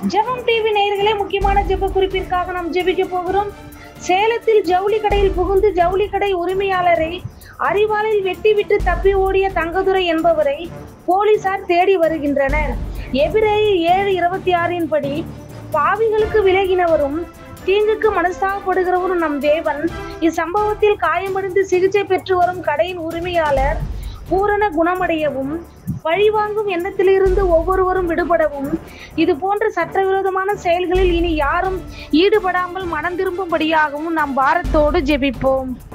ஜெபம் டிவி நேயர்களே முக்கியமான ஜெப குறிப்பிற்காக நாம் ஜெபிக்க போகிறோம் சேலத்தில் ஜவுளி கடையில் புகுந்து ஜவுளி கடை உரிமையாளரை அறிவாளில் வெட்டிவிட்டு தப்பி ஓடிய தங்கதுரை என்பவரை போலீசார் தேடி வருகின்றனர் எபிரேயு ஏழு இருபத்தி ஆறின் படி பாவிகளுக்கு விலகினவரும் தீங்குக்கு மனஸ்தாபப்படுகிறவரும் நம் தேவன் இச்சம்பவத்தில் காயமடைந்து சிகிச்சை பெற்று வரும் கடையின் உரிமையாளர் பூரண குணமடையவும் பழிவாங்கும் எண்ணத்திலிருந்து ஒவ்வொருவரும் விடுபடவும் இது போன்ற சட்டவிரோதமான செயல்களில் இனி யாரும் ஈடுபடாமல் மனம் திரும்பும்படியாகவும் நாம் பாரத்தோடு ஜெபிப்போம்